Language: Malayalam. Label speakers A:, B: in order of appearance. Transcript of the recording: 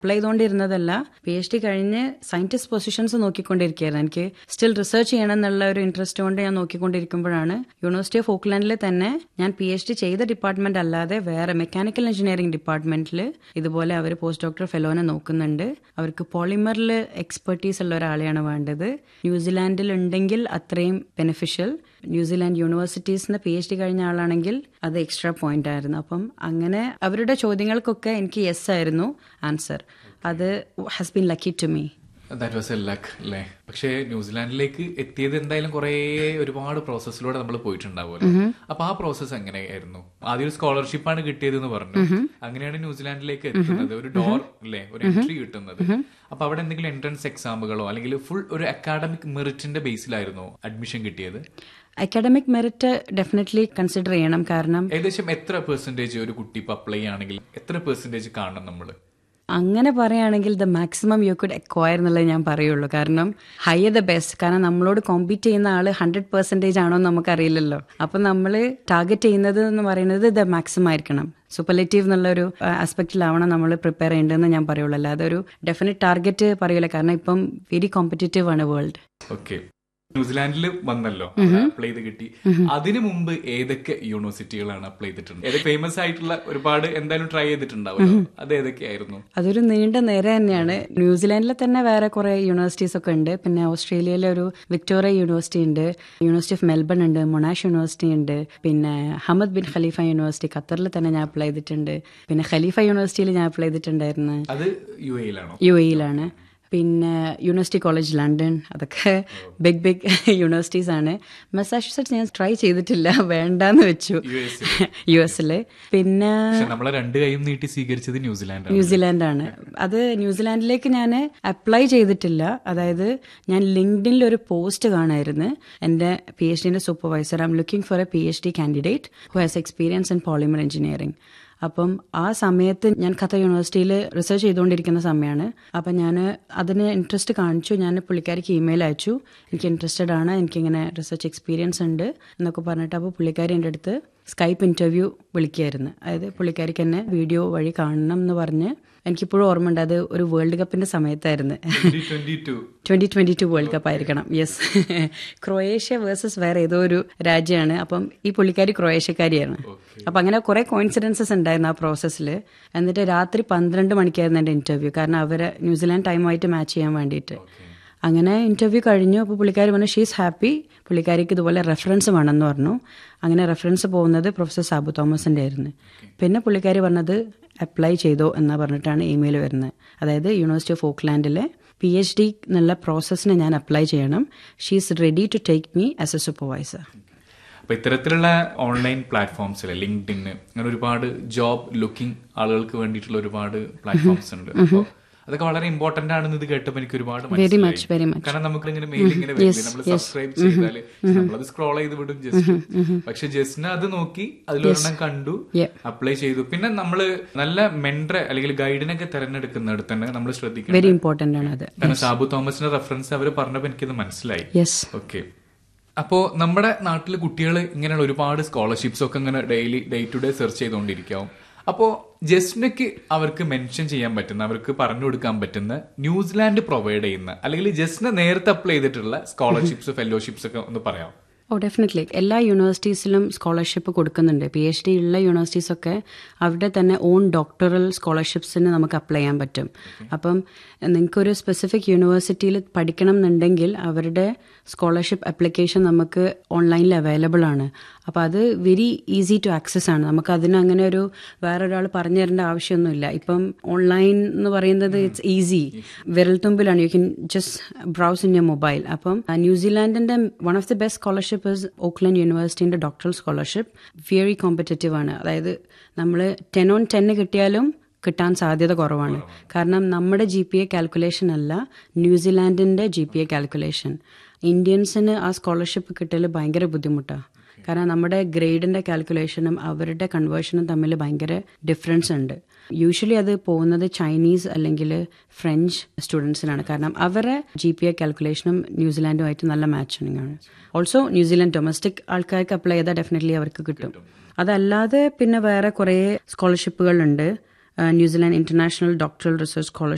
A: അപ്ലൈ ചെയ്തുകൊണ്ടിരുന്നതല്ല പി എച്ച് ഡി കഴിഞ്ഞ് സയന്റിസ്റ്റ് പൊസിഷൻസ് നോക്കിക്കൊണ്ടിരിക്കുകയായിരുന്നു എനിക്ക് സ്റ്റിൽ റിസർച്ച് ചെയ്യണം എന്നുള്ള ഒരു ഇൻട്രസ്റ്റ് കൊണ്ട് ഞാൻ നോക്കിക്കൊണ്ടിരിക്കുമ്പോഴാണ് യൂണിവേഴ്സിറ്റി ഓഫ് ഓക്ലാൻഡിൽ തന്നെ ഞാൻ പി എച്ച് ഡി ചെയ്ത ഡിപ്പാർട്ട്മെന്റ് അല്ലാതെ വേറെ മെക്കാനിക്കൽ എഞ്ചിനീയറിംഗ് ഡിപ്പാർട്ട്മെന്റിൽ ഇതുപോലെ അവർ പോസ്റ്റ് ഡോക്ടർ ഫെലോനെ നോക്കുന്നുണ്ട് അവർക്ക് പോളിമറിൽ എക്സ്പെർട്ടീസ് ഉള്ള ഒരാളെയാണ് വേണ്ടത് ന്യൂസിലാൻഡിൽ ഉണ്ടെങ്കിൽ അത്രയും ബെനിഫിഷ്യൽ ന്യൂസിലാൻഡ് യൂണിവേഴ്സിറ്റീസിന് പി എച്ച് ഡി കഴിഞ്ഞ ആളാണെങ്കിൽ അത് എക്സ്ട്രാ പോയിന്റ് ആയിരുന്നു അപ്പം അങ്ങനെ അവരുടെ ചോദ്യങ്ങൾക്കൊക്കെ എനിക്ക് യെസ് ആയിരുന്നു ആൻസർ അത് has been lucky to me
B: that was a luck അല്ലേ പക്ഷേ ന്യൂസിലാൻഡിലേക്ക് എത്തിയത് എന്തായാലും കുറെ ഒരുപാട് പ്രോസസ്സിലൂടെ നമ്മൾ പോയിട്ടുണ്ടാവുമല്ലോ അപ്പൊ ആ പ്രോസസ്സ് എങ്ങനെയായിരുന്നു ആദ്യം ഒരു സ്കോളർഷിപ്പ് ആണ് കിട്ടിയത് എന്ന് പറഞ്ഞു അങ്ങനെയാണ് ന്യൂസിലാൻഡിലേക്ക് എത്തുന്നത് ഒരു ഡോർ അല്ലേ ഒരു എൻട്രി കിട്ടുന്നത് അപ്പൊ അവിടെ എന്തെങ്കിലും എൻട്രൻസ് എക്സാമുകളോ അല്ലെങ്കിൽ ഫുൾ ഒരു അക്കാഡമിക് മെറിറ്റിന്റെ ബേസിലായിരുന്നു അഡ്മിഷൻ കിട്ടിയത്
A: അക്കാഡമിക് മെറിറ്റ് ഡെഫിനറ്റ്ലി കൺസിഡർ ചെയ്യണം കാരണം
B: ഏകദേശം എത്ര പെർസെന്റേജ് ഒരു കുട്ടി ഇപ്പൊ അപ്ലൈ ചെയ്യുകയാണെങ്കിൽ എത്ര പെർസെന്റേജ് കാണണം നമ്മള്
A: അങ്ങനെ പറയുകയാണെങ്കിൽ the maximum you could acquire എന്നുള്ളത് ഞാൻ പറയുള്ളൂ കാരണം ഹയർ ദ ബെസ്റ്റ് കാരണം നമ്മളോട് കോമ്പീറ്റ് ചെയ്യുന്ന ആള് ഹൺഡ്രഡ് പെർസെൻറ്റേജ് ആണോ എന്ന് നമുക്കറിയില്ലല്ലോ അപ്പം നമ്മൾ ടാർഗറ്റ് ചെയ്യുന്നത് എന്ന് പറയുന്നത് ദ മാക്സിമം ആയിരിക്കണം സൂപ്പർലേറ്റീവ് എന്നുള്ള ഒരു ആസ്പെക്റ്റിലാവണം നമ്മൾ പ്രിപ്പയർ ചെയ്യേണ്ടതെന്ന് ഞാൻ പറയുള്ളൂ അല്ലാതെ ഒരു ഡെഫിനറ്റ് ടാർഗറ്റ് പറയൂല കാരണം ഇപ്പം വെരി കോമ്പറ്റേറ്റീവ് ആണ് വേൾഡ്
B: ഓക്കെ ന്യൂസിലാൻഡിൽ വന്നല്ലോ അപ്ലൈ ചെയ്ത് കിട്ടി അതിനു മുമ്പ് ഏതൊക്കെ യൂണിവേഴ്സിറ്റികളാണ് അപ്ലൈ ചെയ്തിട്ടുണ്ട് ഏത് ഫേമസ് ആയിട്ടുള്ള ഒരുപാട് എന്തായാലും ട്രൈ ചെയ്തിട്ടുണ്ടാവുമല്ലോ അത് ഏതൊക്കെയായിരുന്നു
A: അതൊരു നീണ്ട നേരെ തന്നെയാണ് ന്യൂസിലാൻഡിൽ തന്നെ വേറെ കുറെ യൂണിവേഴ്സിറ്റീസ് ഒക്കെ ഉണ്ട് പിന്നെ ഓസ്ട്രേലിയയിലെ ഒരു വിക്ടോറിയ യൂണിവേഴ്സിറ്റി ഉണ്ട് യൂണിവേഴ്സിറ്റി ഓഫ് മെൽബൺ ഉണ്ട് മൊണാഷ് യൂണിവേഴ്സിറ്റി ഉണ്ട് പിന്നെ ഹമദ് ബിൻ ഖലീഫ യൂണിവേഴ്സിറ്റി ഖത്തറിൽ തന്നെ ഞാൻ അപ്ലൈ ചെയ്തിട്ടുണ്ട് പിന്നെ ഖലീഫ യൂണിവേഴ്സിറ്റിയിൽ ഞാൻ അപ്ലൈ ചെയ്തിട്ടുണ്ടായിരുന്നു
B: അത് യു എയിലാണോ
A: യു എയിലാണ് പിന്നെ യൂണിവേഴ്സിറ്റി കോളേജ് ലണ്ടൻ അതൊക്കെ ബിഗ് ബിഗ് യൂണിവേഴ്സിറ്റീസ് ആണ് മെസാച്യൂസെറ്റ്സ് ഞാൻ ട്രൈ ചെയ്തിട്ടില്ല വേണ്ടാന്ന് വെച്ചു
B: യു എസ്
A: യു എസില് പിന്നെ
B: പക്ഷെ നമ്മളെ രണ്ട് കൈയും നീട്ടി സ്വീകരിച്ചത് ന്യൂസിലാൻഡ്
A: ന്യൂസിലാൻഡാണ് അത് ന്യൂസിലാൻഡിലേക്ക് ഞാൻ അപ്ലൈ ചെയ്തിട്ടില്ല അതായത് ഞാൻ ലിങ്ക്ഡിനിൽ ഒരു പോസ്റ്റ് കാണായിരുന്നു എൻ്റെ പി എച്ച് ഡിന്റെ supervisor I'm looking for a P H D candidate who has experience in polymer engineering അപ്പം ആ സമയത്ത് ഞാൻ ഖത്തർ യൂണിവേഴ്സിറ്റിയിൽ റിസർച്ച് ചെയ്തുകൊണ്ടിരിക്കുന്ന സമയമാണ് അപ്പം ഞാൻ അതിന് ഇൻട്രസ്റ്റ് കാണിച്ചു ഞാൻ പുള്ളിക്കാരിക്ക് ഇമെയിൽ അയച്ചു എനിക്ക് ഇൻട്രസ്റ്റഡ് ആണ് എനിക്കിങ്ങനെ റിസർച്ച് എക്സ്പീരിയൻസ് ഉണ്ട് എന്നൊക്കെ പറഞ്ഞിട്ട് അപ്പോൾ പുള്ളിക്കാരി എൻ്റെ അടുത്ത് സ്കൈപ്പ് ഇന്റർവ്യൂ വിളിക്കുകയായിരുന്നു അതായത് പുള്ളിക്കാരിക്ക് എന്നെ വീഡിയോ വഴി കാണണം എന്ന് പറഞ്ഞ് എനിക്കിപ്പോഴും ഓർമ്മയുണ്ട് അത് ഒരു വേൾഡ് കപ്പിന്റെ സമയത്തായിരുന്നു
B: twenty two
A: twenty twenty two world cup ആയിരിക്കണം യെസ് ക്രൊയേഷ്യ വേഴ്സസ് വേറെ ഏതോ ഒരു രാജ്യമാണ് അപ്പം ഈ പുള്ളിക്കാരി ക്രൊയേഷ്യക്കാരിയാണ് അപ്പം അങ്ങനെ കുറെ കോയിൻസിഡൻസസ് ഉണ്ടായിരുന്നു ആ പ്രോസസ്സിൽ എന്നിട്ട് രാത്രി പന്ത്രണ്ട് മണിക്കായിരുന്നു എൻ്റെ ഇന്റർവ്യൂ കാരണം അവരെ ന്യൂസിലാൻഡ് ടൈമായിട്ട് മാച്ച് ചെയ്യാൻ വേണ്ടിയിട്ട് അങ്ങനെ ഇന്റർവ്യൂ കഴിഞ്ഞു അപ്പോൾ പുള്ളിക്കാരി പറഞ്ഞു ഷീസ് ഹാപ്പി പുള്ളിക്കാരിക്ക് ഇതുപോലെ റെഫറൻസ് വേണമെന്ന് പറഞ്ഞു അങ്ങനെ റെഫറൻസ് പോകുന്നത് പ്രൊഫസർ സാബു തോമസിന്റെ ആയിരുന്നു പിന്നെ പുള്ളിക്കാരി പറഞ്ഞത് അപ്ലൈ ചെയ്തോ എന്ന് പറഞ്ഞിട്ടാണ് ഇമെയിൽ വരുന്നത് അതായത് യൂണിവേഴ്സിറ്റി ഓഫ് ഓക്ലാൻഡിലെ പി എച്ച് ഡി എന്നുള്ള പ്രോസസ്സിന് ഞാൻ അപ്ലൈ ചെയ്യണം she's ready to take me as a supervisor
B: അപ്പൊ ഇത്തരത്തിലുള്ള ഓൺലൈൻ പ്ലാറ്റ്ഫോംസിൽ ലിങ്ക്ഡിൻ അങ്ങനെ ഒരുപാട് ജോബ് ലുക്കിംഗ് ആളുകൾക്ക് വേണ്ടിയിട്ടുള്ള ഒരുപാട് പ്ലാറ്റ്ഫോംസ് ഉണ്ട് അപ്പോൾ അതൊക്കെ വളരെ ഇമ്പോർട്ടന്റ് ആണെന്ന് ഇത് കേട്ടപ്പോൾ എനിക്ക് ഒരുപാട്
A: വെരി
B: മനസ്സിലായി
A: മച്ച് വെരി മച്ച്
B: കാരണം നമുക്ക് ഇങ്ങനെ മെയിൽ ഇങ്ങനെ വരില്ലേ നമ്മൾ സബ്സ്ക്രൈബ് ചെയ്താല് നമ്മളത് സ്ക്രോൾ ചെയ്ത് വിടും ജസ്റ്റ് പക്ഷെ ജസ്റ്റിന് അത് നോക്കി അതിലൊരെണ്ണം കണ്ടു
A: Yeah.
B: അപ്ലൈ ചെയ്തു പിന്നെ നമ്മള് നല്ല മെൻഡറെ അല്ലെങ്കിൽ ഗൈഡിനൊക്കെ തെരഞ്ഞെടുക്കുന്നിടത്ത് തന്നെ നമ്മൾ ശ്രദ്ധിക്കണം
A: വെരി ഇമ്പോർട്ടന്റ് ആണ് അത്
B: കാരണം സാബു തോമസിന്റെ റെഫറൻസ് അവർ പറഞ്ഞപ്പോൾ എനിക്കത് മനസ്സിലായി
A: യെസ്
B: ഓക്കെ അപ്പോ നമ്മുടെ നാട്ടിൽ കുട്ടികൾ ഇങ്ങനെയുള്ള ഒരുപാട് സ്കോളർഷിപ്സ് ഒക്കെ ഇങ്ങനെ daily day to day search ചെയ്തുകൊണ്ടിരിക്കാവും അപ്പോ ജസ്നയ്ക്ക് അവർക്ക് മെൻഷൻ ചെയ്യാൻ പറ്റുന്ന അവർക്ക് പറഞ്ഞു കൊടുക്കാൻ പറ്റുന്ന ന്യൂസിലാൻഡ് പ്രൊവൈഡ് ചെയ്യുന്ന അല്ലെങ്കിൽ ജസ്ന നേരത്തെ അപ്ലൈ ചെയ്തിട്ടുള്ള സ്കോളർഷിപ്സ് ഫെലോഷിപ്സ് ഒക്കെ ഒന്ന് പറയാം
A: ഓ ഡെഫിനറ്റ്ലി എല്ലാ യൂണിവേഴ്സിറ്റീസിലും സ്കോളർഷിപ്പ് കൊടുക്കുന്നുണ്ട് പി എച്ച് ഡി ഉള്ള യൂണിവേഴ്സിറ്റീസ് ഒക്കെ അവരുടെ തന്നെ ഓൺ ഡോക്ടറൽ സ്കോളർഷിപ്സിന് നമുക്ക് അപ്ലൈ ചെയ്യാൻ പറ്റും അപ്പം നിങ്ങൾക്കൊരു സ്പെസിഫിക് യൂണിവേഴ്സിറ്റിയിൽ പഠിക്കണം എന്നുണ്ടെങ്കിൽ അവരുടെ സ്കോളർഷിപ്പ് ആപ്ലിക്കേഷൻ നമുക്ക് ഓൺലൈനിൽ അവൈലബിൾ ആണ് അപ്പോൾ അത് വെരി ഈസി ടു ആക്സസ് ആണ് നമുക്ക് അതിന് അങ്ങനെ ഒരു വേറൊരാൾ പറഞ്ഞു തരേണ്ട ആവശ്യമൊന്നുമില്ല ഇപ്പം ഓൺലൈൻ എന്ന് പറയുന്നത് ഇറ്റ്സ് ഈസി വിരൽത്തുമ്പിലാണ് you can just browse in your mobile അപ്പം ന്യൂസിലാൻഡിന്റെ one of the best scholarship is Auckland യൂണിവേഴ്സിറ്റിന്റെ ഡോക്ടറൽ സ്കോളർഷിപ്പ് വെരി കോമ്പറ്റേറ്റീവ് ആണ് അതായത് നമ്മൾ ടെൻ ഓൺ ടെന്ന് കിട്ടിയാലും കിട്ടാൻ സാധ്യത കുറവാണ് കാരണം നമ്മുടെ ജി പി എ കാൽക്കുലേഷൻ അല്ല ന്യൂസിലാൻഡിന്റെ ജി പി എ കാൽക്കുലേഷൻ ഇന്ത്യൻസിന് ആ സ്കോളർഷിപ്പ് കിട്ടൽ ഭയങ്കര ബുദ്ധിമുട്ടാണ് കാരണം നമ്മുടെ ഗ്രേഡിന്റെ കാൽക്കുലേഷനും അവരുടെ കൺവേർഷനും തമ്മിൽ ഭയങ്കര ഡിഫറൻസ് ഉണ്ട് യൂഷ്വലി അത് പോകുന്നത് ചൈനീസ് അല്ലെങ്കിൽ ഫ്രഞ്ച് സ്റ്റുഡൻസിനാണ് കാരണം അവരെ ജി പി എ കാൽക്കുലേഷനും ന്യൂസിലാൻഡുമായിട്ട് നല്ല മാച്ചിങ് ആണ് ഓൾസോ ന്യൂസിലാൻഡ് ഡൊമസ്റ്റിക് ആൾക്കാർക്ക് അപ്ലൈ ചെയ്താൽ ഡെഫിനറ്റ്ലി അവർക്ക് കിട്ടും അതല്ലാതെ പിന്നെ വേറെ കുറേ സ്കോളർഷിപ്പുകളുണ്ട് New Zealand international doctoral research scholarship